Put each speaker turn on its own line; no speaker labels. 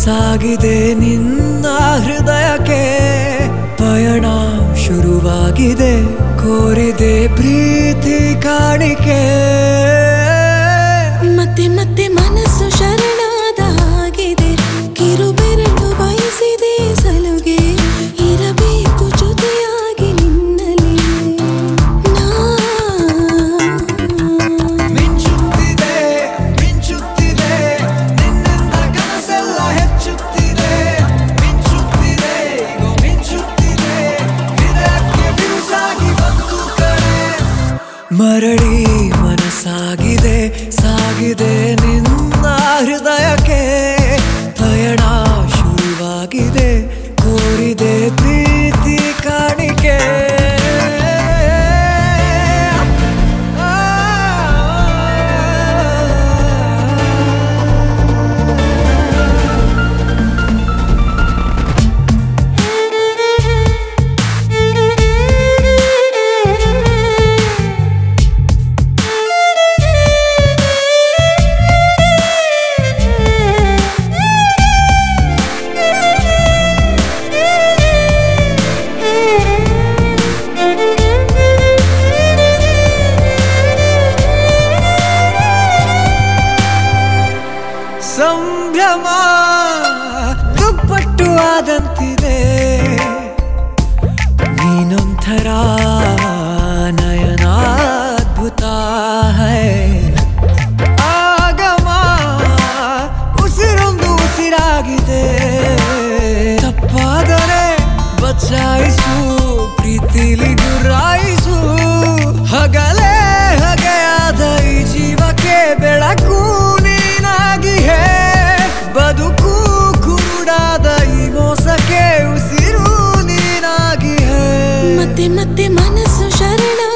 ಸಾಗಿದೆ ನಿನ್ನ ಹೃದಯಕ್ಕೆ ಪಯಣ ಶುರುವಾಗಿದೆ ಕೋರಿದೆ ಪ್ರೀತಿ ಕಾಣಿಕೆ
ಮತ್ತೆ ಮತ್ತೆ ಮನಸ್ಸು ಶರಣಾದ ಹಾಗಿದೆ ಕಿರುಬೆರಳು ಬಯಸಿದೆ ಸಲುಗೆ ಇರಬೇಕು ಜೊತೆಯಾಗಿ ನಿನ್ನಲಿ ನಾ
ಮಿಂಚುತ್ತಿದೆ ಮಿಂಚುತ್ತಿದೆ ನಿನ್ನಿಂದ ಕನಸೆಲ್ಲ ಹೆಚ್ಚುತ್ತಿದೆ ಮಿಂಚುತ್ತಿದೆ ಈಗ ಮಿಂಚುತ್ತಿದೆ ಹೃದಯಕ್ಕೆ ಬಿರುಸಾಗಿ ಬಂತು ಕಡೆ ಮರಳಿ ಮನಸ್ಸಾಗಿದೆ ಸಾಗಿದೆ ನಿನ್ನ ಹೃದಯಕ್ಕೆ ಪಯಣ ಶುರುವಾಗಿದೆ ಕೋರಿದೆ ಪ್ರೀತಿ ಕಾಣಿಕೆ ಸಂಭ್ರಮ ದುಪ್ಪಟ್ಟು ಆದಂತಿದೆ ನೀನೊಂಥರ ನಯನಾದ್ಭುತ ಹೈ ಆಗಮ ಉಸಿರೊಂದು ಉಸಿರಾಗಿದೆ ತಪ್ಪಾದರೆ ಬಚಾಯಿಸು ಪ್ರೀತಿಲಿ ಗುರಾಯಿಸು ಹಗಲೇ ಹಗೆಯಾದ ಈ ಜೀವಕ್ಕೆ ಬೆಳಕು ನೀನಾಗಿ ಹೇ ಬದುಕು ಕುರುಡಾದ ಈ ಮೋಸಕ್ಕೆ ಉಸಿರು ನೀನಾಗಿ ಹೇ
ಮತ್ತೆ ಮತ್ತೆ ಮನಸ್ಸು ಶರಣ